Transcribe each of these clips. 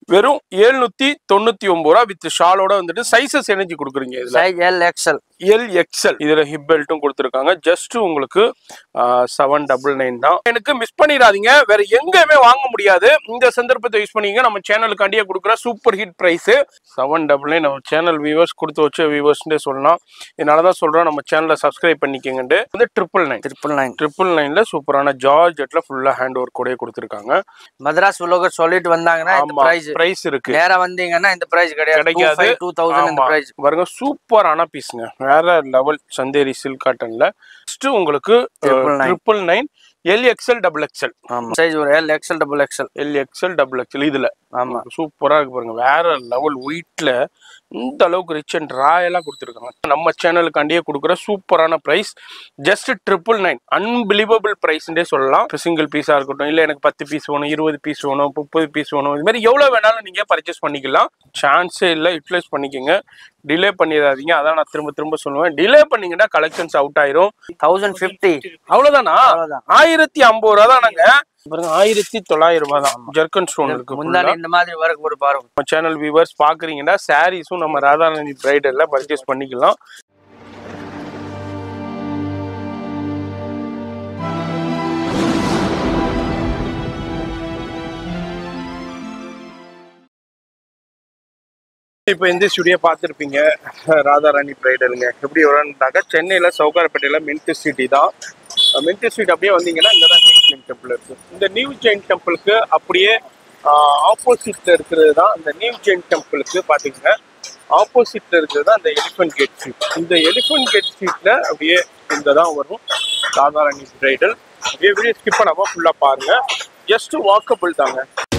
வெறும் எழுநூத்தி தொண்ணூத்தி ஒன்பது ரூபா வித் ஷாலோட வந்துட்டு சைசஸ் எனர்ஜி கொடுக்குறீங்க இதுல size L XL L XL இதுல ஹிப் பெல்ட்டும் கொடுத்துருக்காங்க ஜஸ்ட் உங்களுக்கு செவன் டபுள் நைன் தான் எனக்கு மிஸ் பண்ணிடாதீங்க வேற எங்கேயுமே வாங்க முடியாது இந்த சந்தர்ப்பத்தை யூஸ் பண்ணிங்க நம்ம சேனலுக்காண்டியே கொடுக்குற super hit price seven double nine நம்ம சேனல் வியூவர்ஸ் கொடுத்து வச்ச வியூவர்ஸ்னே சொல்லலாம் இதனாலதான் சொல்றோம் நம்ம சேனலை சப்ஸ்கிரைப் பண்ணிக்கங்கன்ட்டு வந்து triple nine triple nine triple நைன்ல சூப்பரான ஜார்ஜெட்ல ஃபுல்லா ஹேண்ட் ஒர்க் கூட கொடுத்துருக்காங்க மദ്രാஸ் உலகர் சொல்லிட்டு வந்தாங்கன்னா இந்த ஆமா பிரைஸ் பிரைஸ் இருக்கு நேரா வந்தீங்கன்னா இந்த பிரைஸ் கிடையாது கிடைக்காது. டூ தௌசண்ட் இந்த ஆமா. பிரைஸ் பாருங்க சூப்பரான பீஸ்ங்க வேற லெவல் சந்தேரி சில்க் காட்டன்ல ஃபர்ஸ்ட் உங்களுக்கு Triple nine. Triple nine L XL double XL ஆமா சைஸ் ஒரு L XL double XL L XL double XL இதுல ஆமா சூப்பரா இருக்கு பாருங்க வேற லெவல் ஒயிட்ல இந்த அளவுக்கு ரிச் அண்ட் ராயலா கொடுத்துருக்காங்க நம்ம சேனலுக்காண்டியே கொடுக்குற சூப்பரான price just triple nine unbelievable பிரைஸ்ன்றே சொல்லலாம் சிங்கிள் பீஸா இருக்கட்டும் இல்ல எனக்கு பத்து பீஸ் வேணும் இருபது பீஸ் வேணும் முப்பது பீஸ் வேணும் இது மாதிரி எவ்வளவு வேணாலும் நீங்க பர்ச்சேஸ் பண்ணிக்கலாம் சான்ஸே இல்லை யூட்டிலைஸ் பண்ணிக்கோங்க டிலே பண்ணிடாதீங்க அதான் நான் திரும்ப திரும்ப சொல்லுவேன் டிலே பண்ணீங்கன்னா கலெக்ஷன்ஸ் அவுட் ஆயிரும் தௌசண்ட் ஃபிஃப்டி அவ்வளவுதானா அவ்வளவுதான் ஆயிரத்தி ஐம்பது ரூபா தானங்க பாருங்க ஆயிரத்தி தொள்ளாயிரம் ரூபாய் தான் ஜெர்கன் ஸ்டோன் இருக்கு முந்தானி இந்த மாதிரி ஒர்க் ஒரு பாருங்க நம்ம சேனல் வியூவர்ஸ் பாக்குறீங்கன்னா சாரீஸும் நம்ம ராதாராணி பிரைடல்ல பர்ச்சேஸ் பண்ணிக்கலாம் இப்போ இந்த ஸ்டுடியோ பார்த்துருப்பீங்க ராதாராணி பிரைடலுங்க எப்படி வரணுன்னாக்கா சென்னையில் சவுகாரப்பேட்டையில் மின்ட் சிட்டி தான் மின்ட் ஸ்ட்ரீட் அப்படியே வந்தீங்கன்னா இங்கே தான் நியூ ஜெயின் டெம்பிள் இருக்கு இந்த நியூ ஜெயின் டெம்பிளுக்கு அப்படியே ஆப்போசிட்ல இருக்கிறது தான் இந்த நியூ ஜெயின் டெம்பிளுக்கு பார்த்துக்கங்க ஆப்போசிட்ல இருக்கிறது தான் இந்த எலிஃபென்ட் கேட் ஸ்ட்ரீட் இந்த எலிஃபென்ட் கேட் ஸ்ட்ரீட்ல அப்படியே இங்கே தான் வரும் ராதாராணி பிரைடல் அப்படியே வீடியோ ஸ்கிப் பண்ணாமல் ஃபுல்லாக பாருங்க ஜஸ்ட் வாக்கபிள் தாங்க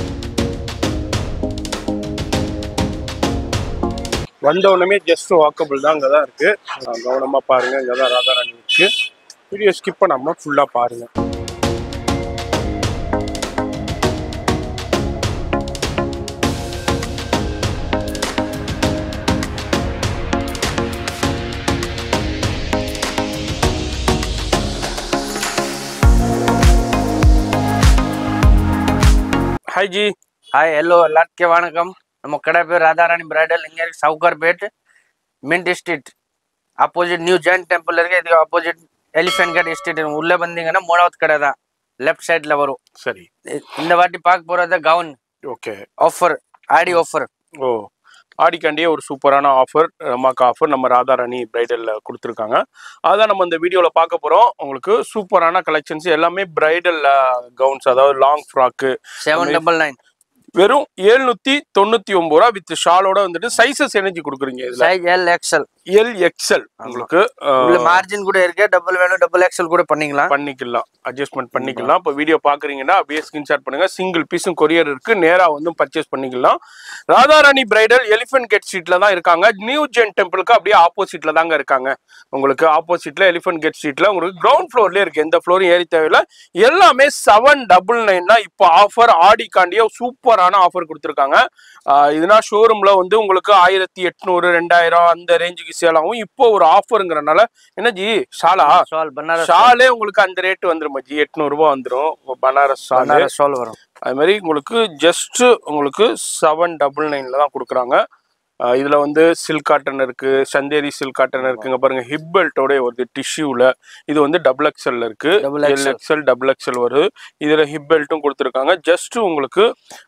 வந்த உடனே ஜஸ்ட் வாக்கபிள் தான் அங்கே தான் இருக்கு அஹ் கவனமா பாருங்க இங்கே தான் ராதாராணி இருக்கு வீடியோ ஸ்கிப் பண்ணாம ஃபுல்லா பாருங்க ஹாய் ஜி ஹாய் ஹலோ எல்லாத்துக்கே வணக்கம் நம்ம கடை பேர் ராதாராணி பிரைடல் இங்க இருக்கு Sowcarpet mint street opposite new Jain temple இருக்கு இதுக்கு ஆப்போசிட் எலிஃபென்ட் கேட் எஸ்டேட் உள்ள வந்தீங்கன்னா மூணாவது கடை தான் லெஃப்ட் சைட்ல வரும் சரி இந்த வாட்டி பார்க்க போறது gown okay offer Aadi offer ஓ ஆடிக்காண்டியே ஒரு சூப்பரான ஆஃபர் ரமாக்கு ஆஃபர் நம்ம ராதாராணி பிரைடல்ல கொடுத்துருக்காங்க அதான் நம்ம இந்த வீடியோவில் பார்க்க போகிறோம் உங்களுக்கு சூப்பரான கலெக்ஷன்ஸ் எல்லாமே பிரைடல் கவுன்ஸ் அதாவது long frock seven double nine வெறும் எழுநூத்தி தொண்ணூத்தி ஒன்பது ரூபா வித் ஷாலோட வந்துட்டு சைசஸ் எனர்ஜி கொடுக்குறீங்க இதுல size L XL L XL உங்களுக்கு அஹ், உள்ள மார்ஜின் கூட இருக்கு டபுள் வேணும் டபுள் எக்ஸ்எல் கூட பண்ணிக்கலாம் பண்ணிக்கலாம் அட்ஜஸ்ட்மெண்ட் பண்ணிக்கலாம் இப்போ வீடியோ பாக்குறீங்கன்னா அப்படியே ஸ்கிரீன்ஷாட் பண்ணுங்க சிங்கிள் பீஸும் கொரியர் இருக்கு நேரா வந்து பர்ச்சேஸ் பண்ணிக்கலாம் ராதாராணி பிரைடல் எலிஃபென்ட் கேட் ஸ்ட்ரீட்ல தான் இருக்காங்க நியூ ஜென் டெம்பிளுக்கு அப்படியே ஆப்போசிட்ல தாங்க இருக்காங்க உங்களுக்கு ஆப்போசிட்ல எலிஃபென்ட் கேட் ஸ்ட்ரீட்ல உங்களுக்கு கிரவுண்ட் ஃப்ளோர்லயே இருக்கு எந்த ஃப்ளோரும் ஏறி தேவையில்ல எல்லாமே செவன் டபுள் நைன் தான் இப்போ ஆஃபர் ஆடிக்காண்டியே சூப்பரான ஆஃபர் கொடுத்துருக்காங்க ஆஹ் இதுனா ஷோரூம்ல வந்து உங்களுக்கு ஆயிரத்தி எட்நூறு ரெண்டாயிரம் அந்த ரேஞ்சுக்கு சேல் ஆகும் இப்போ ஒரு ஆஃபருங்கிறனால என்ன ஜி ஷாலா ஷால் பனாரஸ் ஷாலே உங்களுக்கு அந்த ரேட் வந்துரும் ஜி எட்நூறு ரூபாய் வந்துரும் பனாரஸ் ஷாலு பனாரஸ் ஷால் வரும் அது மாதிரி உங்களுக்கு ஜஸ்ட் உங்களுக்கு செவன் டபுள் நைன்ல தான் கொடுக்குறாங்க ஆஹ் இதுல வந்து சில்க் காட்டன் இருக்கு சந்தேரி சில்க் காட்டன் இருக்குங்க பாருங்க ஹிப் பெல்ட்டோட வருது டிஷ்யூல இது வந்து டபுள் எக்ஸ்எல்ல இருக்கு Double L XL double XL வருது இதுல ஹிப் பெல்ட்டும் கொடுத்துருக்காங்க ஜஸ்ட் உங்களுக்கு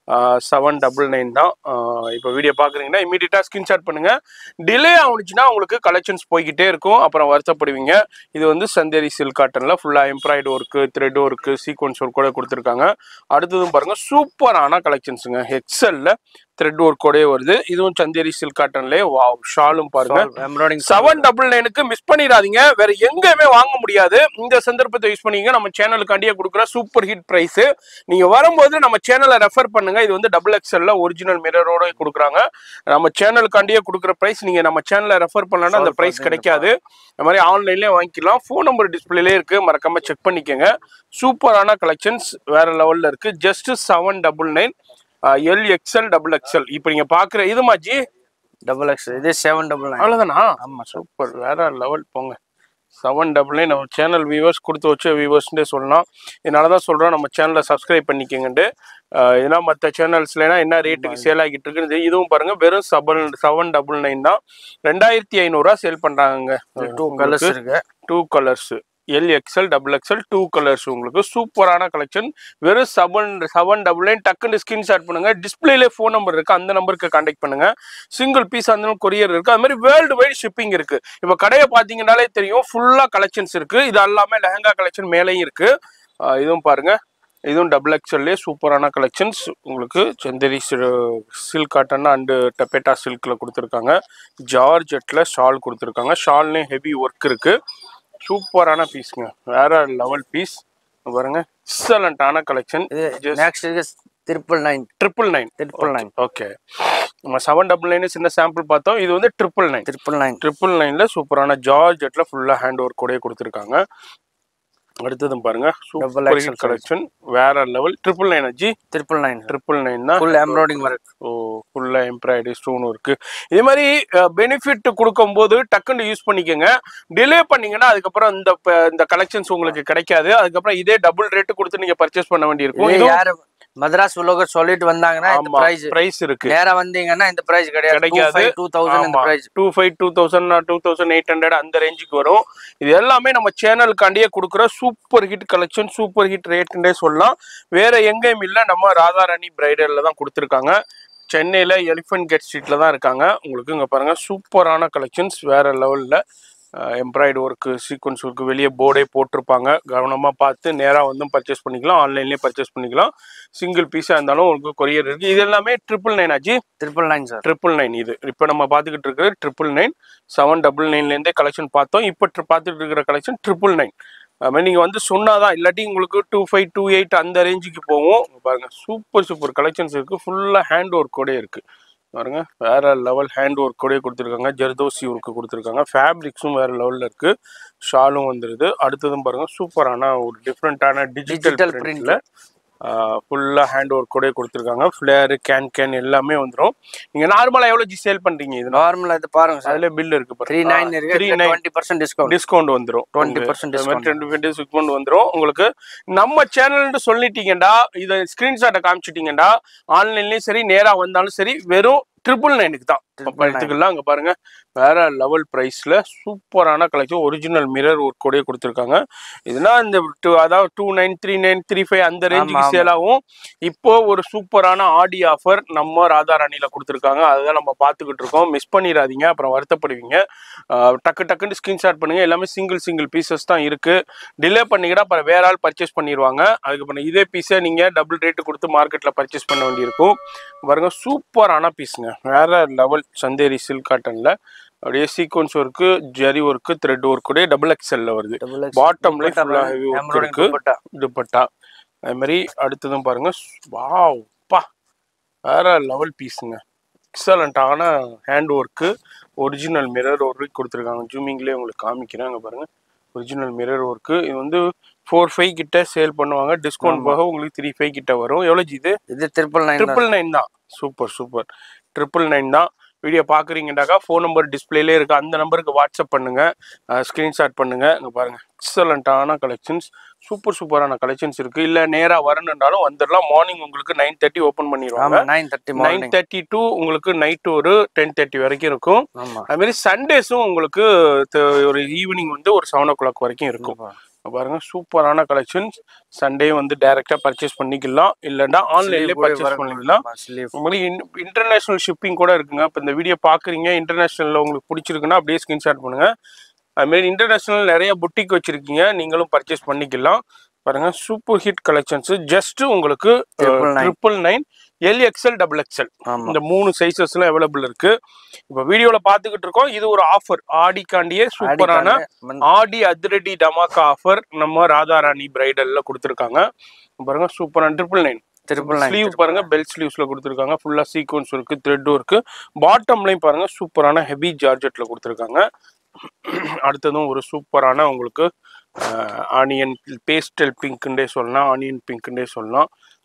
செவன் டபுள் நைன் தான் ஆஹ் இப்போ வீடியோ பாக்குறீங்கன்னா இமீடியட்டா ஸ்கிரீன்ஷாட் பண்ணுங்க டிலே ஆகுனுச்சுன்னா உங்களுக்கு கலெக்ஷன்ஸ் போய்கிட்டே இருக்கும் அப்புறம் வருத்தப்படுவீங்க இது வந்து சந்தேரி சில்க் காட்டன்ல ஃபுல்லா embroid work thread work sequins work கூட கொடுத்துருக்காங்க அடுத்ததும் பாருங்க சூப்பரான கலெக்ஷன்ஸுங்க எக்ஸல்ல த்ரெட் ஒர்க்கோடய வருது இதுவும் சந்தேரி சில்க் காட்டன்லேயே வாவ் ஷாலும் பாருங்க எம்ப்ராய்டிங் செவன் டபுள் நைனுக்கு மிஸ் பண்ணிடாதீங்க வேற எங்கேயுமே வாங்க முடியாது இந்த சந்தர்ப்பத்தை யூஸ் பண்ணீங்க நம்ம சேனலுக்காண்டியே கொடுக்குற சூப்பர் ஹிட் பிரைஸ் நீங்க வரும்போது நம்ம சேனலை ரெஃபர் பண்ணுங்க இது வந்து டபுள் எக்ஸ்எல்ல ஒரிஜினல் மிரரோட கொடுக்குறாங்க நம்ம சேனலுக்காண்டியே கொடுக்குற பிரைஸ் நீங்க நம்ம சேனலை ரெஃபர் பண்ணலன்னா அந்த பிரைஸ் கிடைக்காது இந்த மாதிரி ஆன்லைன்லயே வாங்கிக்கலாம் ஃபோன் நம்பர் டிஸ்பிளேலே இருக்கு மறக்காம செக் பண்ணிக்கோங்க சூப்பரான கலெக்ஷன்ஸ் வேற லெவல்ல இருக்கு just seven double nine L XL double XL இப்போ நீங்க பாக்குற இதுமா ஜி டபுள் எக்ஸ் இது செவன் டபுள் நைன் அவ்வளவுதானா ஆமா சார் சூப்பர் வேற லெவல் போங்க செவன் டபுள் நைன் நம்ம சேனல் வியூவர்ஸ் கொடுத்து வச்ச வியூவர்ஸ்ன்றே சொல்லலாம் இதனால தான் சொல்கிறோம் நம்ம சேனலை சப்ஸ்கிரைப் பண்ணிக்கங்கன்ட்டு ஆஹ் ஏன்னா மற்ற சேனல்ஸ்லாம் என்ன ரேட்டுக்கு சேல் ஆகிட்டு இருக்குன்னு தெரியும். இதுவும் பாருங்க வெறும் செவன் செவன் டபுள் நைன் தான் ரெண்டாயிரத்தி ஐநூறுரூவா சேல் பண்ணுறாங்க டூ கலர்ஸ் இருக்கு two colours L XL double XL two colours உங்களுக்கு சூப்பரான கலெக்ஷன் வெறும் செவன் செவன் டபுள் நைன் டக்குன்னு ஸ்கிரீன்ஷாட் பண்ணுங்க டிஸ்பிளேல ஃபோன் நம்பர் இருக்கு அந்த நம்பருக்கு கான்டாக்ட் பண்ணுங்க சிங்கிள் பீஸ் அந்த கொரியர் இருக்கு அது மாதிரி வேர்ல்டு வைட் ஷிப்பிங் இருக்கு இப்போ கடையை பார்த்தீங்கன்னாலே தெரியும் ஃபுல்லா கலெக்ஷன்ஸ் இருக்கு இது எல்லாமே லெஹங்கா கலெக்ஷன் மேலேயும் இருக்கு ஆஹ் இதுவும் பாருங்க இதுவும் டபுள் எக்ஸ்எல்லே சூப்பரான கலெக்ஷன்ஸ் உங்களுக்கு செந்தரி சில்க் காட்டன் அண்டு டெப்பேட்டா சில்கில் கொடுத்துருக்காங்க ஜார்ஜெட்டில் ஷால் கொடுத்துருக்காங்க ஷால்லையும் ஹெவி ஒர்க் இருக்கு சூப்பரான பீஸ்ங்க வேற லெவல் பீஸ் பாருங்க எக்ஸலண்டான கலெக்ஷன் இது நெக்ஸ்ட் இருக்கு triple nine triple nine triple nine okay நம்ம செவன் டபுள் நைன் சின்ன சாம்பிள் பார்த்தோம் இது வந்து triple nine triple nine triple நைன்ல சூப்பரான ஜார்ஜெட்ல ஃபுல்லா ஹேண்ட் ஒர்க் கூட கொடுத்துருக்காங்க அடுத்ததும் பாருங்க சூப்பர் XL ஹிட் கலெக்ஷன் வேற லெவல் ட்ரிபிள் நைன் அஜி ட்ரிபிள் நைன் ட்ரிபிள் நைன் தான் ஃபுல் எம்ப்ராய்டிங் ஒர்க் ஓ ஃபுல்லா எம்ப்ராய்டரி ஸ்டோன் இருக்கு இதே மாதிரி பெனிஃபிட் கொடுக்கும்போது டக்குன்னு யூஸ் பண்ணிக்கோங்க டிலே பண்ணீங்கன்னா அதுக்கப்புறம் இந்த ப- இந்த கலெக்ஷன்ஸ் உங்களுக்கு கிடைக்காது அதுக்கப்புறம் இதே டபுள் ரேட்டு கொடுத்து நீங்க பர்ச்சேஸ் பண்ண வேண்டியிருக்கும் இது இதுவும் யாரு மദ്രാஸ் உலகர் சொல்லிட்டு வந்தாங்கன்னா இந்த ஆமா பிரைஸ் பிரைஸ் இருக்கு நேரா வந்தீங்கன்னா இந்த பிரைஸ் கிடையாது கிடைக்காது. டூ தௌசண்ட் இந்த price two five two thousand two thousand eight hundred அந்த ரேஞ்சுக்கு வரும் இது எல்லாமே நம்ம சேனலுக்காண்டியே கொடுக்குற super hit collection super hit ரேட்டுன்றே சொல்லலாம் வேற எங்கேயும் இல்லை நம்ம ராதாராணி பிரைடல்ல தான் கொடுத்துருக்காங்க சென்னையில் எலிஃபென்ட் கேட் ஸ்ட்ரீட்ல தான் இருக்காங்க உங்களுக்கு இங்கே பாருங்க சூப்பரான கலெக்ஷன்ஸ் வேற லெவலில் எம்ப்ராய்டு ஒர்க்கு சீக்வன்ஸ் ஒர்க்கு வெளியே போர்டே போட்டிருப்பாங்க கவனமாக பார்த்து நேராக வந்து பர்ச்சேஸ் பண்ணிக்கலாம் ஆன்லைன்லேயே பர்ச்சேஸ் பண்ணிக்கலாம் சிங்கிள் பீஸாக இருந்தாலும் உங்களுக்கு கொரியர் இருக்குது இது எல்லாமே ட்ரிபிள் நைன் ஆச்சு triple nine sir triple nine இது இப்போ நம்ம பார்த்துக்கிட்டு இருக்கிறது ட்ரிபிள் நைன் செவன் டபுள் நைன்லேருந்தே கலெக்ஷன் பார்த்தோம் இப்போ ட்ரி- பார்த்துட்டு இருக்கிற கலெக்ஷன் ட்ரிபிள் நைன் அதுமாதிரி நீங்கள் வந்து சொன்னாதான் இல்லாட்டி உங்களுக்கு டூ ஃபைவ் டூ எயிட் அந்த ரேஞ்சுக்கு போகும் இங்க பாருங்க சூப்பர் சூப்பர் கலெக்ஷன்ஸ் இருக்குது ஃபுல்லாக ஹேண்ட் ஒர்க்கோட இருக்குது பாருங்க வேற லெவல் ஹேண்ட் ஒர்க்கோடய கொடுத்துருக்காங்க ஜர்தோசி ஒர்க்கு கொடுத்துருக்காங்க ஃபேப்ரிக்ஸும் வேற லெவலில் இருக்குது ஷாலும் வந்துடுது அடுத்ததும் பாருங்க சூப்பரான ஒரு டிஃப்ரெண்ட்டான டிஜிட்டல் Digital பிரிண்டில் ஃபுல்லாக ஹேண்ட் ஒர்க்கோடய கொடுத்துருக்காங்க ஃப்ளேரு கேன் கேன் எல்லாமே வந்துடும் நீங்கள் நார்மலாக எவ்வளோ ஜி சேல் பண்ணுறீங்க இது நார்மலா இது பாருங்க சார் அதுல பில் இருக்கு த்ரீ நைன் இருக்கு three nine twenty percent discount discount வந்துரும் 20% discount. டுவெண்ட்டி டிஸ்கவுண்ட் வந்துரும் உங்களுக்கு நம்ம சேனல்னு சொல்லிட்டீங்கடா இதை ஸ்கிரீன்ஷாட்டை காமிச்சிட்டீங்கடா ஆன்லைன்லயும் சரி நேரா வந்தாலும் சரி வெறும் ட்ரிபிள் நைனுக்கு தான் அப்ப எடுத்துக்கலாம் அங்க பாருங்க வேற லெவல் பிரைஸ்ல சூப்பரான கலெக்ஷன் ஒரிஜினல் மிரர் ஒர்க் கூட கொடுத்துருக்காங்க இதுனா இந்த two- அதாவது two nine three nine three five அந்த ரேஞ்சுக்கு ஆமா. சேல் ஆகும் இப்போ ஒரு சூப்பரான ஆடி ஆஃபர் நம்ம ராதாராணியில கொடுத்துருக்காங்க அதுதான் நம்ம பார்த்துக்கிட்டு இருக்கோம் மிஸ் பண்ணிடாதீங்க அப்புறம் வருத்தப்படுவீங்க ஆஹ் டக்கு டக்குன்னு ஸ்கிரீன்ஷாட் பண்ணுங்க எல்லாமே சிங்கிள் சிங்கிள் பீசஸ் தான் இருக்கு டிலே பண்ணீங்கன்னா அப்புறம் வேற ஆள் பர்ச்சேஸ் பண்ணிடுவாங்க அதுக்கப்புறம் இதே பீஸை நீங்க டபுள் ரேட்டு கொடுத்து மார்க்கெட்ல பர்ச்சேஸ் பண்ண வேண்டியிருக்கும் பாருங்க சூப்பரான பீஸுங்க வேற லெவல் சந்தேரி சில்க் காட்டன்ல அப்படியே sequins work zari work thread work கூட டபுள் எக்ஸ்எல்ல வருது பாட்டம்ல ஃபுல்லா ஹெவி ஒர்க் இருக்கு துப்பட்டா அது மாதிரி அடுத்ததும் பாருங்க வாவ் பா வேற லெவல் பீஸுங்க எக்ஸலண்ட்டான hand work original mirror work கொடுத்துருக்காங்க ஜூமிங்லேயே உங்களுக்கு காமிக்கிறேன் அங்கே பாருங்க ஒரிஜினல் மிரர் ஒர்க்கு இது வந்து ஃபோர் ஃபைவ் கிட்ட சேல் பண்ணுவாங்க டிஸ்கவுண்ட் போக உங்களுக்கு த்ரீ ஃபைவ் கிட்ட வரும் எவ்வளோ இது இது ட்ரிபிள் நைன் ட்ரிபிள் நைன் தான் சூப்பர் சூப்பர் ட்ரிபிள் நைன் தான் வீடியோ பார்க்குறீங்கடாக்கா ஃபோன் நம்பர் டிஸ்பிளேலே இருக்கு அந்த நம்பருக்கு வாட்ஸ்அப் பண்ணுங்க ஸ்க்ரீன்ஷாட் பண்ணுங்க இங்கே பாருங்க எக்ஸலண்ட்டான கலெக்ஷன்ஸ் சூப்பர் சூப்பரான கலெக்ஷன்ஸ் இருக்கு இல்லை நேராக வரணுன்றாலும் வந்துடலாம் மார்னிங் உங்களுக்கு நைன் தேர்ட்டி ஓப்பன் பண்ணிடுவாங்க ஆமா nine thirty nine morning thirty to உங்களுக்கு நைட் ஒரு டென் தேர்ட்டி வரைக்கும் இருக்கும் ஆமா அது மாதிரி சண்டேஸும் உங்களுக்கு த- ஒரு ஈவினிங் வந்து ஒரு செவன் ஓ கிளாக் வரைக்கும் இருக்கும் இங்க பாருங்க சூப்பரான கலெக்ஷன்ஸ் சண்டே வந்து டைரக்டா பர்ச்சேஸ் பண்ணிக்கலாம் இல்லைன்னா ஆன்லைன்ல பர்ச்சேஸ் பண்ணிக்கலாம் ஸ்லீவ் உங்களுக்கு இன்டர்நேஷனல் ஷிப்பிங் கூட இருக்குங்க இப்போ இந்த வீடியோ பார்க்குறீங்க இன்டர்நேஷனலில் உங்களுக்கு பிடிச்சிருக்குன்னா அப்படியே ஸ்கிரீன்ஷாட் பண்ணுங்க அதுமாரி இன்டர்நேஷனல் நிறைய புட்டிக் வச்சிருக்கீங்க நீங்களும் பர்ச்சேஸ் பண்ணிக்கலாம் பாருங்க சூப்பர் ஹிட் கலெக்ஷன்ஸ் ஜஸ்ட் உங்களுக்கு Triple nine. Triple nine L XL double XL ஆமா இந்த மூணு சைஸஸ்லாம் அவைலபிள் இருக்கு இப்போ வீடியோவில் பார்த்துக்கிட்டு இருக்கோம் இது ஒரு ஆஃபர் ஆடிக்காண்டியே சூப்பரான ஆடி அதிரடி டமாக்கா ஆஃபர் நம்ம ராதாராணி பிரைடல்ல கொடுத்துருக்காங்க பாருங்க சூப்பரான triple nine triple nine sleeve பாருங்க பெல் ஸ்லீவ்ஸ்ல கொடுத்துருக்காங்க ஃபுல்லா சீக்வன்ஸ் இருக்கு த்ரெட் இருக்கு பாட்டம்லையும் பாருங்க சூப்பரான ஹெவி ஜார்ஜெட்ல கொடுத்துருக்காங்க அடுத்ததும் ஒரு சூப்பரான உங்களுக்கு ஆனியன் பேஸ்டல் பிங்க்குண்டே சொல்லலாம் ஆனியன் பிங்க்குண்டே சொல்லலாம்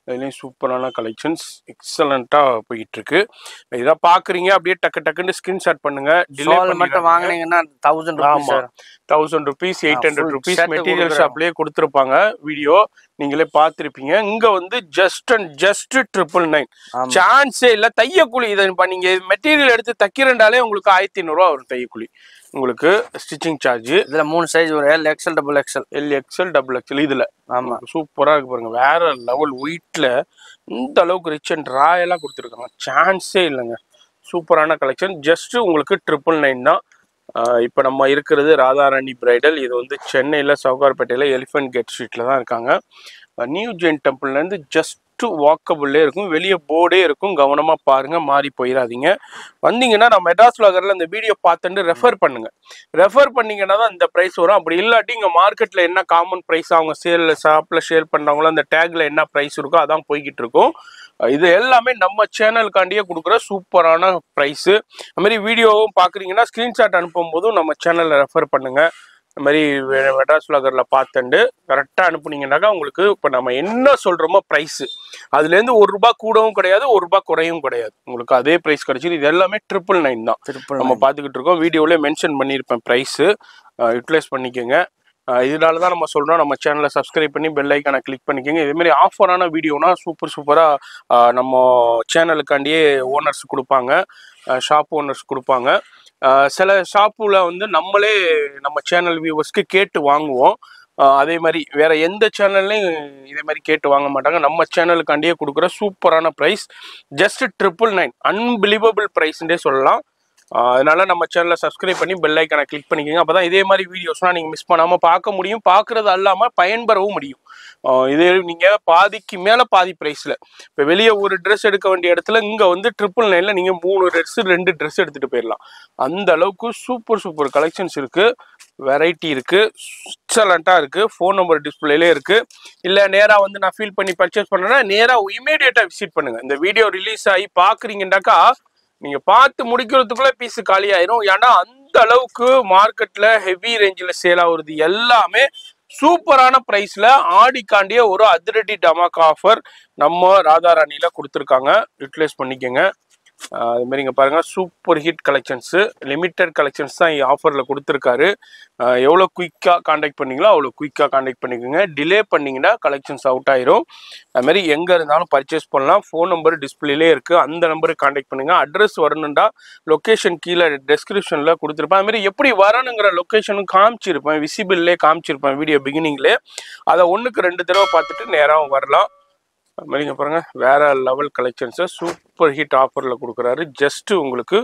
இதுலேயும் சூப்பரான கலெக்ஷன்ஸ் எக்ஸலண்ட்டாக போயிட்டு இருக்கு இதான் பார்க்குறீங்க அப்படியே டக்கு டக்குன்னு ஸ்கிரீன்ஷாட் பண்ணுங்க டிலே ஷால் மட்டும் வாங்குனீங்கன்னா தௌசண்ட் ருபீஸ் ஆமா thousand rupees eight hundred full rupees set material கொடுக்குறாங்க. ஷாப்லயே கொடுத்துருப்பாங்க வீடியோ நீங்களே பார்த்துருப்பீங்க இங்க வந்து just and just triple nine ஆமா சான்ஸே இல்ல தையக்கூலி இதை இப்ப நீங்க மெட்டீரியல் எடுத்து தைக்கிறண்டாலே உங்களுக்கு ஆயிரத்தி ஐநூறுரூவா வரும் தையக்கூலி உங்களுக்கு ஸ்டிச்சிங் சார்ஜ் இதுல மூணு சைஸ் ஒரு L XL double XL L XL double XL இதுல ஆமா சூப்பரா இருக்கு பாருங்க வேற லெவல் ஒயிட்ல இந்த அளவுக்கு ரிச் அண்ட் ராயலா கொடுத்துருக்காங்க சான்ஸே இல்லைங்க சூப்பரான கலெக்ஷன் ஜஸ்ட் உங்களுக்கு ட்ரிபிள் நைன் தான் ஆஹ் இப்ப நம்ம இருக்கிறது ராதாராணி பிரைடல் இது வந்து சென்னையில சவுகார்பேட்டையில எலிஃபென்ட் கேட் ஸ்ட்ரீட்ல தான் இருக்காங்க நியூ ஜெயின் டெம்பிள்ல இருந்து ஜஸ்ட் வாக்கபிள்லே இருக்கும் வெளியே போர்டே இருக்கும் கவனமா பாருங்க மாறி போயிடாதீங்க வந்தீங்கன்னா நான் மெட்ராஸ் வளர்ல இந்த வீடியோ பார்த்துட்டு ரெஃபர் பண்ணுங்க ரெஃபர் பண்ணீங்கன்னா தான் இந்த ப்ரைஸ் வரும் அப்படி இல்லாட்டி இங்கே மார்க்கெட்டில் என்ன காமன் ப்ரைஸ் அவங்க சேலில் ஷாப்பில் ஷேர் பண்ணுறாங்களோ அந்த டேக்ல என்ன ப்ரைஸ் இருக்கோ அதான் போய்கிட்டு இருக்கும் இது எல்லாமே நம்ம சேனலுக்காண்டியே கொடுக்குற சூப்பரான ப்ரைஸு அது மாதிரி வீடியோவும் பார்க்குறீங்கன்னா ஸ்க்ரீன்ஷாட் அனுப்பும் போதும் நம்ம சேனலில் ரெஃபர் பண்ணுங்க இந்த மாதிரி மெ- மெட்ராஸ் விளாகரில் பார்த்துண்டு கரெக்டாக அனுப்புனீங்கன்னாக்கா உங்களுக்கு இப்போ நம்ம என்ன சொல்கிறோமோ ப்ரைஸு அதுலேருந்து ஒரு ரூபாய் கூடவும் கிடையாது ஒரு ரூபாய் குறையும் கிடையாது உங்களுக்கு அதே ப்ரைஸ் கிடைச்சிது இது எல்லாமே ட்ரிபிள் நைன் தான் ட்ரிபிள் நம்ம பார்த்துக்கிட்டு இருக்கோம் வீடியோவிலே மென்ஷன் பண்ணியிருப்பேன் ப்ரைஸு யூட்டிலைஸ் பண்ணிக்கோங்க அஹ் இதனால தான் நம்ம சொல்கிறோம் நம்ம சேனலை சப்ஸ்கிரைப் பண்ணி பெல் ஐக்கானை கிளிக் பண்ணிக்கோங்க இதேமாரி ஆஃபரான வீடியோனா சூப்பர் சூப்பராக நம்ம சேனலுக்காண்டியே ஓனர்ஸ் கொடுப்பாங்க ஷாப் ஓனர்ஸ் கொடுப்பாங்க அஹ் சில ஷாப்புல வந்து நம்மளே நம்ம சேனல் வியூவர்ஸ்க்கு கேட்டு வாங்குவோம் அஹ் அதே மாதிரி வேற எந்த சேனல்லையும் இதே மாதிரி கேட்டு வாங்க மாட்டாங்க நம்ம சேனலுக்காண்டியே கொடுக்குற சூப்பரான price just triple nine unbelievable ப்ரைஸ்ன்றே சொல்லலாம் ஆஹ் அதனால நம்ம சேனலை சப்ஸ்கிரைப் பண்ணி பெல் ஐக்கனை கிளிக் பண்ணிக்கோங்க அப்பதான் இதே மாதிரி வீடியோஸ்லாம் நீங்க மிஸ் பண்ணாம பார்க்க முடியும் பார்க்கறது அல்லாம பயன்பெறவும் முடியும் ஆஹ் இதே நீங்க பாதிக்கு மேல பாதி பிரைஸ்ல இப்ப வெளியே ஒரு ட்ரெஸ் எடுக்க வேண்டிய இடத்துல இங்க வந்து ட்ரிபிள் நைன்ல நீங்க மூணு ட்ரெஸ் ரெண்டு ட்ரெஸ் எடுத்துட்டு போயிடலாம் அந்த அளவுக்கு சூப்பர் சூப்பர் கலெக்ஷன்ஸ் இருக்கு வெரைட்டி இருக்கு எக்ஸலண்டா இருக்கு ஃபோன் நம்பர் டிஸ்பிளேலே இருக்கு இல்ல நேரா வந்து நான் ஃபீல் பண்ணி பர்ச்சேஸ் பண்ணேன்னா நேரா இமீடியட்டா விசிட் பண்ணுங்க இந்த வீடியோ ரிலீஸ் ஆகி பாக்குறீங்கன்னாக்கா நீங்க பார்த்து முடிக்கிறதுக்குள்ள பீஸ் காலி ஆயிரும் ஏன்னா அந்த அளவுக்கு மார்க்கெட்ல ஹெவி ரேஞ்சில் சேல் ஆகுறது எல்லாமே சூப்பரான பிரைஸ்ல ஆடிக்காண்டிய ஒரு அதிரடி டமாக் ஆஃபர் நம்ம ராதாராணியில கொடுத்துருக்காங்க யூட்டிலைஸ் பண்ணிக்கோங்க ஆஹ் அது மாதிரி இங்க பாருங்க super hit collections limited collections தான் ஆஃபர்ல கொடுத்துருக்காரு ஆஹ் எவ்வளவு குயிக்கா காண்டாக்ட் பண்ணீங்களோ அவ்வளோ குயிக்கா காண்டாக்ட் பண்ணிக்கோங்க டிலே பண்ணீங்கன்னா கலெக்ஷன்ஸ் அவுட் ஆயிரும் அது மாதிரி எங்க இருந்தாலும் பர்ச்சேஸ் பண்ணலாம் ஃபோன் நம்பர் டிஸ்பிளேலே இருக்கு அந்த நம்பருக்கு காண்டாக்ட் பண்ணுங்க அட்ரஸ் வரணும்டா லொகேஷன் கீழே டெஸ்கிரிப்ஷன்ல கொடுத்துருப்பேன் அது மாதிரி எப்படி வரணுங்கிற லொகேஷனும் காமிச்சிருப்பேன் விசிபிள்லே காமிச்சிருப்பேன் வீடியோ பிகினிங்லே அதை ஒண்ணுக்கு ரெண்டு தடவை பார்த்துட்டு நேராக வரலாம் அது மாதிரி இங்க பாருங்க வேற லெவல் கலெக்ஷன்ஸை சூப்பர் ஹிட் ஆஃபர்ல கொடுக்குறாரு ஜஸ்ட் உங்களுக்கு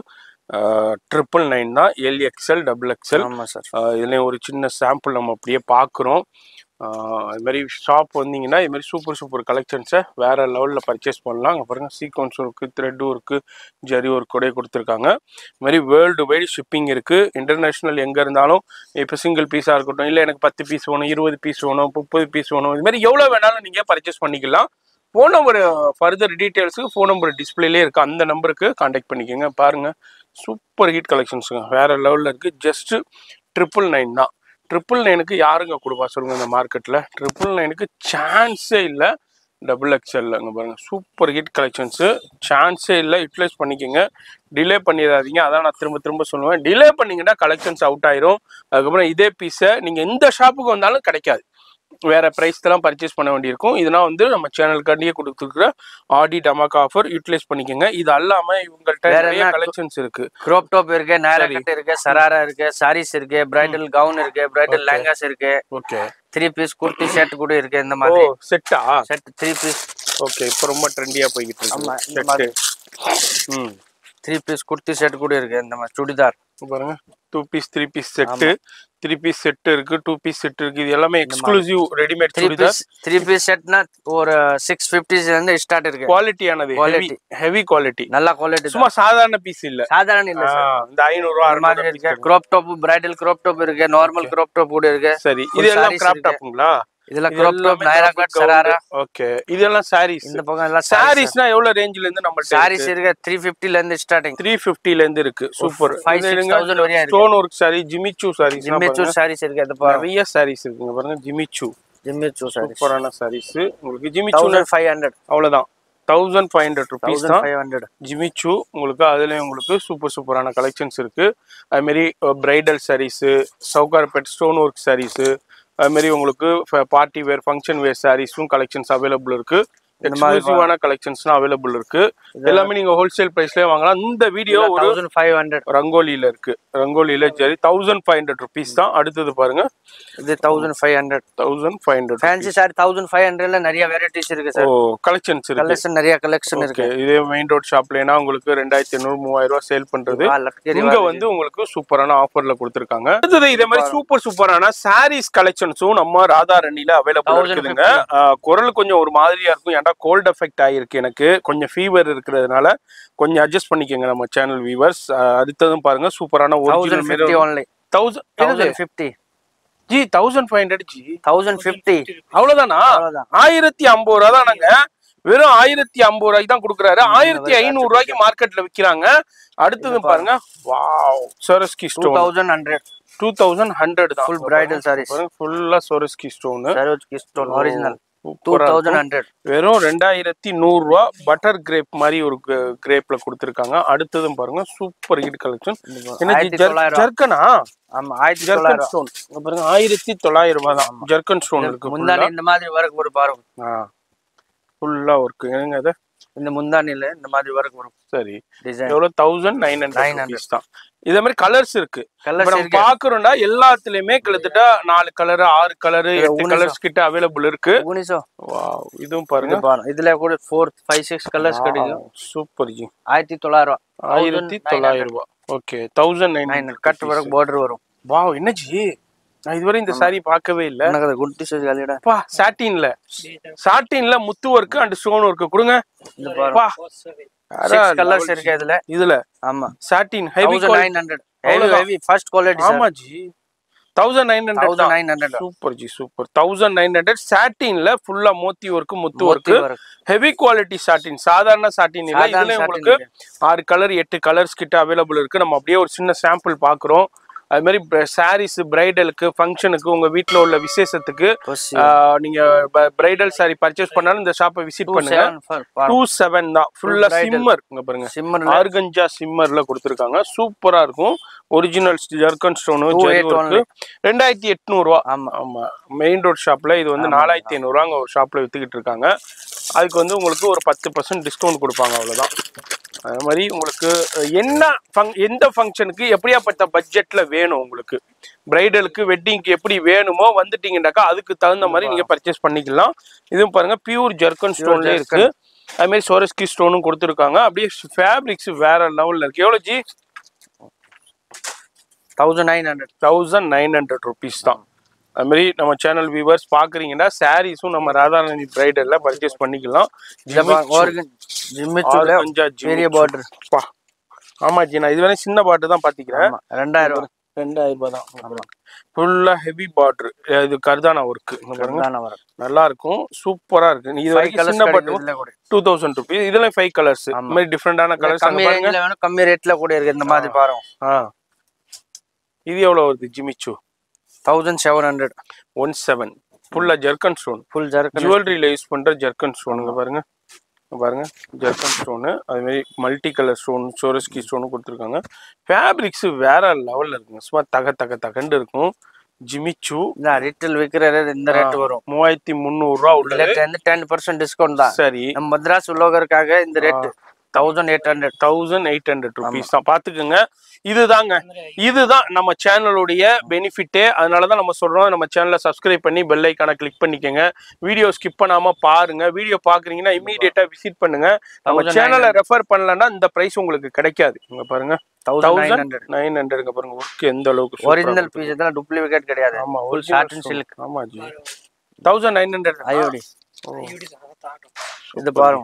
ட்ரிபிள் நைன் தான் எல் எக்ஸ்எல் டபுள் எக்ஸ்எல் ஆமா சார் இதுலேயும் ஒரு சின்ன சாம்பிள் நம்ம அப்படியே பார்க்குறோம் அது மாதிரி ஷாப் வந்தீங்கன்னா இது மாதிரி சூப்பர் சூப்பர் கலெக்ஷன்ஸை வேற லெவலில் பர்ச்சேஸ் பண்ணலாம் அங்கே பாருங்க sequence work thread work zari work கூட கொடுத்துருக்காங்க இது மாதிரி வேர்ல்டு வைடு ஷிப்பிங் இருக்குது இன்டர்நேஷ்னல் எங்கே இருந்தாலும் இப்போ சிங்கிள் பீஸாக இருக்கட்டும் இல்லை எனக்கு பத்து பீஸ் வேணும் இருபது பீஸ் வேணும் முப்பது பீஸ் வேணும் இது மாதிரி எவ்வளோ வேணாலும் நீங்கள் பர்ச்சேஸ் பண்ணிக்கலாம் ஃபோன் நம்பர் ஃபர்தர் டீட்டெயில்ஸுக்கு ஃபோன் நம்பர் டிஸ்பிளேலே இருக்குது அந்த நம்பருக்கு காண்டாக்ட் பண்ணிக்கோங்க பாருங்கள் சூப்பர் ஹிட் கலெக்ஷன்ஸுங்க வேற லெவலில் இருக்குது ஜஸ்ட்டு ட்ரிபிள் நைன் தான் ட்ரிபிள் நைனுக்கு யாருங்க கொடுப்பா சொல்லுங்க இந்த மார்க்கெட்டில் ட்ரிபிள் நைனுக்கு சான்ஸே இல்லை டபுள் எக்ஸ்எல் அங்கே பாருங்க சூப்பர் ஹிட் கலெக்ஷன்ஸு சான்ஸே இல்லை யூட்டிலைஸ் பண்ணிக்கோங்க டிலே பண்ணிடாதீங்க அதான் நான் திரும்ப திரும்ப சொல்லுவேன் டிலே பண்ணீங்கன்னா கலெக்ஷன்ஸ் அவுட் ஆயிரும் அதுக்கப்புறம் இதே பீஸை நீங்கள் எந்த ஷாப்புக்கு வந்தாலும் கிடைக்காது வேற ப்ரைஸ்லாம் பர்ச்சேஸ் பண்ண வேண்டியிருக்கும் இதெல்லாம் வந்து நம்ம சேனலுக்காண்டியே கொடுத்துருக்குற ஆடி டமாக் ஆஃபர் யூட்டிலைஸ் பண்ணிக்கோங்க இது அல்லாம இவங்கள்ட்ட வேற நிறைய என்ன? கலெக்ஷன்ஸ் இருக்கு க்ரோப் டாப் இருக்கு நேர சரி. கட் இருக்கு சராரா இருக்கு சாரீஸ் இருக்கு பிரைடல் கவுன் இருக்கு பிரைடல் Okay. லேங்காஸ் இருக்கு okay three piece kurti shirt கூட இருக்கு இந்த ஓ மாதிரி செட்டா ஷர்ட் த்ரீ பீஸ் ஓகே இப்போ ரொம்ப ட்ரெண்டியா போய்கிட்டு ஆமா இருக்கு இந்த செட்டு மாதிரி ம் த்ரீ பீஸ் குர்த்தி ஷர்ட் கூட இருக்கு இந்த மாதிரி சுடிதார் இங்க பாருங்க two piece three piece set three piece set இருக்கு டூ பீஸ் செட் இருக்கு இது எல்லாமே exclusive readymade three churidar piece three piece ஷர்ட்னா ஒரு சிக்ஸ் ஃபிஃப்டிஸ்ல இருந்து ஸ்டார்ட் இருக்கு குவாலிட்டியானது ஹெவி Quality. ஹெவி குவாலிட்டி நல்ல குவாலிட்டி சும்மா சாதாரண பீஸ் இல்ல சாதாரண இல்ல ஆ, சார் இந்த ஐநூறு ரூபா அந்த மாதிரி இருக்கு crop top bridal crop top இருக்கு நார்மல் கிராப் டாப் கூட இருக்கு சரி Full இது எல்லாம் sarees கிராப் இருக்கு. டாப்புங்களா இதுல crop top Naira cut sharara okay இதெல்லாம் சாரீஸ் இந்த பக்கம் எல்லாம் சாரீஸ் சாரீஸ்னா எவ்வளவு ரேஞ்சில இருந்து நம்ம சாரீஸ் இருக்கு த்ரீ ஃபிஃப்டில இருந்து ஸ்டார்டிங் த்ரீ ஃபிஃப்டில இருந்து இருக்கு சூப்பர் five, six thousand வரையும் இருக்கு. Stone work saree Jimmy Choo sarees ஜிம்மிச்சூர் சாரீஸ் இருக்கு அது பாருங்க நிறைய சாரீஸ் இருக்குங்க பாருங்க ஜிமிச்சு ஜிம்மிச்சூ சாரி சூப்பரான சாரீஸ் உங்களுக்கு ஜிமிச்சு தௌசண்ட் ஃபைவ் ஹண்ட்ரட் அவ்வளவுதான் thousand five hundred rupees thousand தான் ஃபைவ் ஹண்ட்ரட் ஜிமிச்சு உங்களுக்கு அதுலேயும் உங்களுக்கு சூப்பர் சூப்பரான கலெக்ஷன்ஸ் இருக்கு அதுமாரி bridal sarees Sowcarpet stone work sarees அதுமாரி உங்களுக்கு பார்ட்டி வேர் ஃபங்க்ஷன் வேர் சாரீஸும் கலெக்ஷன்ஸ் அவைலபிள் இருக்கு எக்ஸ்க்ளூசிவான கலெக்ஷன்ஸ்லாம் அவைலபிள் இருக்கு எல்லாமே நீங்க ஹோல்சேல் பிரைஸ்லயே வாங்கலாம் இந்த வீடியோ ஒரு தௌசண்ட் ஃபைவ் ஹண்ட்ரட் ரங்கோலியில இருக்கு ரங்கோலியில சரி தௌசண்ட் ஃபைவ் ஹண்ட்ரட் ருபீஸ் தான் அடுத்தது பாருங்க இது thousand five hundred thousand five hundred fancy saree thousand five ஹண்ட்ரட்ல நிறைய வெரைட்டிஸ் இருக்கு ஓ சார் கலெக்ஷன்ஸ் இருக்கு கலெக்ஷன் நிறைய கலெக்ஷன் இருக்கு ஓகே இதே மெயின் ரோட் ஷாப்லனா உங்களுக்கு ரெண்டாயிரத்தி எண்ணூறு மூவாயிரம் ரூபாய் சேல் பண்றது ஆ, லக்கரி இங்க வந்து உங்களுக்கு சூப்பரான ஆஃபர்ல கொடுத்திருக்காங்க அடுத்தது இதே மாதிரி சூப்பர் சூப்பரான சாரீஸ் கலெக்ஷன்ஸும் நம்ம ராதாரணில அவைலபிள் இருக்குதுங்க ஆஹ் குரல் கொஞ்சம் ஒரு மாதிரியா இருக்கும் ஏன்டா கோல்ட் எஃபெக்ட் ஆயிருக்கு எனக்கு கொஞ்சம் ஃபீவர் இருக்கிறதுனால கொஞ்சம் அட்ஜஸ்ட் பண்ணிக்கோங்க நம்ம சேனல் வியூவர்ஸ் அடுத்ததும் பாருங்க சூப்பரான thousand fifty original only thousand thousand fifty ji thousand five hundred ji thousand fifty அவ்வளவுதானா அவ்வளவுதான் ஆயிரத்தி ஐம்பது ரூபா தானங்க வெறும் ஆயிரத்தி ஐம்பது ரூபாய்க்கு தான் கொடுக்குறாரு ஆயிரத்தி ஐநூறு ரூபாய்க்கு மார்க்கெட்ல விக்கிறாங்க அடுத்தது பாருங்க wow Swarovski two stone thousand hundred two thousand hundred தான் ஃபுல் பிரைடல் சாரீஸ் ஃபுல்லா சோரஸ்கி ஸ்டோன் சரோஜ் stone original two thousand hundred வெறும் ரெண்டாயிரத்தி நூறு ரூபா பட்டர் கிரேப் மாதிரி ஒரு கிரேப்ல கொடுத்துருக்காங்க அடுத்ததும் பாருங்க சூப்பர் ஹிட் கலெக்ஷன் என்ன ஆயிரத்தி தொள்ளாயிரம் ஜர்க்கனா ஆமா ஆயிரத்தி ஜர்கன் தொள்ளாயிரம் ஸ்டோன் பாருங்க ஆயிரத்தி தொள்ளாயிரம் ரூபாய் தான் ஜர்கன் ஸ்டோன் இருக்கு முந்தானி இந்த மாதிரி ஒர்க் வரும் பாருங்க ஃபுல்லா ஒர்க் என்னங்க அது இந்த முந்தானில இந்த மாதிரி ஒர்க் வரும் சரி டிசைன் எவ்வளவு தௌசண்ட் நைன் ஹண்ட்ரட் 900 தான் இதே மாதிரி கலர்ஸ் இருக்கு இப்ப கலர்ஸ் நம்ம இருக்கு பாக்குறோம்னா எல்லாத்துலயுமே கிட்டத்தட்ட நாலு கலர் ஆறு கலர் எட்டு உனிசம். கலர்ஸ் கிட்ட அவைலபிள் இருக்கு உனிசோ வாவ் இதுவும் பாருங்க இது பாருங்க இதுல கூட ஃபோர் ஃபைவ் சிக்ஸ் கலர்ஸ் கிடைக்கும் சூப்பர் ஜி ஆயிரத்தி தொள்ளாயிரம் ஆயிரத்தி தொள்ளாயிரம் ரூபாய் okay thousand nine nine cut work border வரும் வாவ் என்ன ஜி நான் இதுவரை இந்த சாரி பார்க்கவே இல்ல எனக்கு குட்டி சைஸ் கலிடா பா சாட்டின்ல சாட்டின்ல முத்து ஒர்க் அண்ட் ஸ்டோன் ஒர்க் கொடுங்க இந்த பாருங்க பா சிக்ஸ் கலர்ஸ் இருக்கு இதுல இதுல ஆமா satin heavy thousand nine hundred heavy அவ்வளவுதான். ஹெவி ஃபர்ஸ்ட் குவாலிட்டி ஆமா ji thousand nine hundred thousand nine hundred super ji super thousand nine hundred சாட்டின்ல ஃபுல்லா மோத்தி ஒர்க் முத்து work work heavy quality satin சாதாரண சாட்டின் இல்ல சாதாரண இதுல satin உங்களுக்கு இல்ல. ஆறு கலர் எட்டு கலர்ஸ் கிட்ட அவைலபிள் இருக்கு நம்ம அப்படியே ஒரு சின்ன சாம்பிள் பாக்குறோம் அது மாதிரி சாரீஸ் பிரைடலுக்கு ஃபங்க்ஷனுக்கு உங்க வீட்ல உள்ள விசேஷத்துக்கு ஆஹ், நீங்க பிரைடல் சாரி பர்ச்சேஸ் பண்ணாலும் இந்த ஷாப்பை விசிட் பண்ணுங்க டூ செவன் தான் ஃபுல்லா bridal. சிம்மர் இங்க பாருங்க சிம்மர் ஆர்கஞ்சா சிம்மர்ல கொடுத்துருக்காங்க சூப்பரா இருக்கும் original zircon stone Two eight இருக்கு ரெண்டாயிரத்தி எட்நூறு ரூபா ஆமா ஆமா மெயின் ரோட் ஷாப்ல இது வந்து நாலாயிரத்தி ஐநூறுரூவா அங்க ஒரு ஷாப்ல வித்துக்கிட்டு இருக்காங்க அதுக்கு வந்து உங்களுக்கு ஒரு பத்து பர்சன்ட் டிஸ்கவுண்ட் கொடுப்பாங்க அவ்வளவுதான் அது மாதிரி உங்களுக்கு என்ன ஃபங் எந்த ஃபங்க்ஷனுக்கு எப்படியாப்பட்ட பட்ஜெட்ல வேணும் உங்களுக்கு பிரைடலுக்கு வெட்டிங்க்கு எப்படி வேணுமோ வந்துட்டீங்கன்னாக்கா அதுக்கு தகுந்த மாதிரி நீங்க பர்ச்சேஸ் பண்ணிக்கலாம் இதுவும் பாருங்க பியூர் ஜர்கன் ஸ்டோன்ல இருக்கு அது மாதிரி சோரஸ்கி ஸ்டோனும் கொடுத்துருக்காங்க அப்படியே ஃபேப்ரிக்ஸ் வேற லெவல்ல இருக்கு எவ்வளவு ji thousand nine hundred thousand nine hundred rupees தான் அது மாதிரி நம்ம சேனல் வியூவர்ஸ் பாக்குறீங்கன்னா சாரீஸும் நம்ம ராதாராணி பிரைடல்ல பர்ச்சேஸ் பண்ணிக்கலாம் ஆர்கன் ஜிம்மிச்சுல ஆர்கஞ்சா பெரிய ஜிமிச்சு. பார்டர் பா. ஆமா ஜி நான் இதுவரை சின்ன பாட்டு தான் பாத்திக்கிறேன் ஆமா ரெண்டாயிரம் ரூபாய் ரெண்டாயிரம் ரூபாய் தான் ஃபுல்லா ஹெவி பார்டர் இது கர்தானா ஒர்க் பாருங்க தானே வரும் நல்லா இருக்கும் சூப்பரா இருக்கு நீ இது ஃபைவ் வரைக்கும் கலர்ஸ் சின்ன கிடைக்கும் பாட்டு இதுல கூட டூ தௌசண்ட் ருபீஸ் இதுல ஃபைவ் கலர்ஸ் இந்த மாதிரி டிஃப்ரெண்டான கலர்ஸ் கம்மி ரேஞ்சில வேணும் கம்மி ரேட்ல கூட இருக்கு இந்த மாதிரி பாருங்க ஆ இது எவ்வளவு வருது Jimmy Choo thousand seven hundred one seven ஃபுல்லா ஜெர்கன் ஸ்டோன் ஃபுல் ஜர்க்கன் ஜுவல்லரியில யூஸ் பண்ற ஜெர்கன் ஸ்டோனுங்க பாருங்க இங்க பாருங்க ஜெர்கன் ஸ்டோனு அது மாதிரி multi colour stone Swarovski stone கொடுத்துருக்காங்க ஃபேப்ரிக்ஸ் வேற லெவல்ல இருக்குங்க சும்மா தக தக தகண்டு இருக்கும் ஜிமிச்சு இந்த ரிட்டல் விக்கிற rate இந்த ரேட் வரும் மூவாயிரத்தி முந்நூறு ரூபா உள்ளது இதுல வந்து டென் பர்சன்ட் டிஸ்கவுண்ட் தான் சரி நம்ம மദ്രാஸ் உள்ளவருக்காக இந்த rate thousand eight hundred thousand eight hundred rupees தான் பாத்துக்கோங்க இதுதாங்க இதுதான் நம்ம சேனலுடைய பெனிஃபிட்டே அதனாலதான் நம்ம சொல்றோம் நம்ம சேனலை சப்ஸ்கிரைப் பண்ணி பெல் ஐக்கான கிளிக் பண்ணிக்கோங்க வீடியோ ஸ்கிப் பண்ணாம பாருங்க வீடியோ பாக்குறீங்கன்னா இமீடியட்டா விசிட் பண்ணுங்க நம்ம 1900. சேனலை ரெஃபர் பண்ணலன்னா இந்த பிரைஸ் உங்களுக்கு கிடைக்காது இங்க பாருங்க thousand nine thousand hundred nine ஹண்ட்ரட்ங்க பாருங்க ஒர்க் எந்த அளவுக்கு super ஆ ஒரிஜினல் இருக்கு. பீஸ் இதெல்லாம் டூப்ளிகேட் கிடையாது ஆமா full original satin stone. Silk ஆமா ஜி தௌசண்ட் நைன் ஹண்ட்ரட் ஐயோடி இது பாருங்க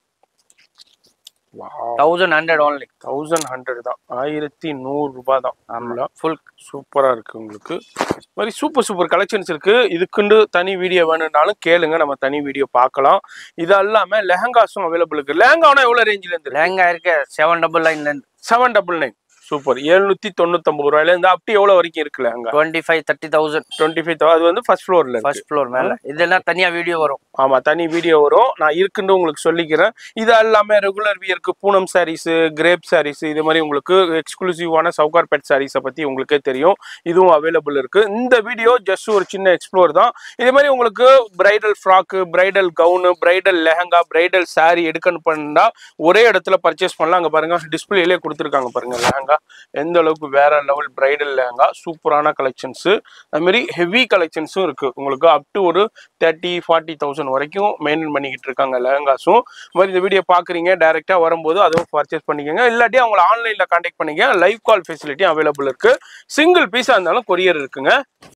thousand hundred only thousand hundred தான் ஆயிரத்தி நூறு ரூபாய் தான் ஆமா ஃபுல் சூப்பரா இருக்கு உங்களுக்கு இது மாதிரி சூப்பர் சூப்பர் கலெக்ஷன்ஸ் இருக்கு இதுக்குண்டு தனி வீடியோ வேணும்னாலும் கேளுங்க நம்ம தனி வீடியோ பார்க்கலாம் இது அல்லாம லெஹங்காஸும் அவைலபிள் இருக்கு லெஹங்கானா எவ்வளவு ரேஞ்சில இருந்து லேங்கா இருக்கு செவன் டபுள் லைன்ல இருந்து செவன் டபுள் நைன் சூப்பர் எழுநூத்தி தொண்ணூத்தொன்பது ரூபாயில இருந்து அப்படி எவ்வளவு வரைக்கும் இருக்குல்ல அங்க twenty five thirty thousand twenty five அது வந்து ஃபர்ஸ்ட் ஃப்ளோர்ல இருக்கு ஃபர்ஸ்ட் ஃப்ளோர் மேல இதெல்லாம் தனியா வீடியோ வரும் ஆமா தனி வீடியோ வரும் நான் இருக்குன்னு உங்களுக்கு சொல்லிக்கிறேன் இது எல்லாமே ரெகுலர் வியருக்கு பூனம் சாரீஸ் கிரேப் சாரீஸ் இது மாதிரி உங்களுக்கு எக்ஸ்க்ளூசிவான சவுகார் பெட் சாரீஸை பத்தி உங்களுக்கே தெரியும் இதுவும் அவைலபிள் இருக்கு இந்த வீடியோ ஜஸ்ட் ஒரு சின்ன எக்ஸ்ப்ளோர் தான் இதே மாதிரி உங்களுக்கு bridal frock bridal gown bridal lehenga bridal saree எடுக்கணும் பண்ணா ஒரே இடத்துல பர்ச்சேஸ் பண்ணலாம் அங்க பாருங்க டிஸ்பிளேலே கொடுத்துருக்காங்க பாருங்க லெஹங்கா எந்த அளவுக்கு வேற லெவல் பிரைடல் லெஹங்கா சூப்பரான கலெக்ஷன்ஸ் அது மாதிரி ஹெவி கலெக்ஷன்ஸும் இருக்கு உங்களுக்கு அப் டு ஒரு தேர்ட்டி ஃபார்ட்டி தௌசண்ட் வரைக்கும் மெயின்டைன் பண்ணிக்கிட்டு இருக்காங்க லெஹங்காஸும் இது மாதிரி இந்த வீடியோ பாக்குறீங்க டைரக்டா வரும்போது அதுவும் பர்ச்சேஸ் பண்ணிக்கோங்க இல்லாட்டி அவங்கள ஆன்லைன்ல கான்டாக்ட் பண்ணிக்க லைவ் கால் ஃபெசிலிட்டி அவைலபிள் இருக்கு சிங்கிள் பீஸா இருந்தாலும் கொரியர் இருக்குங்க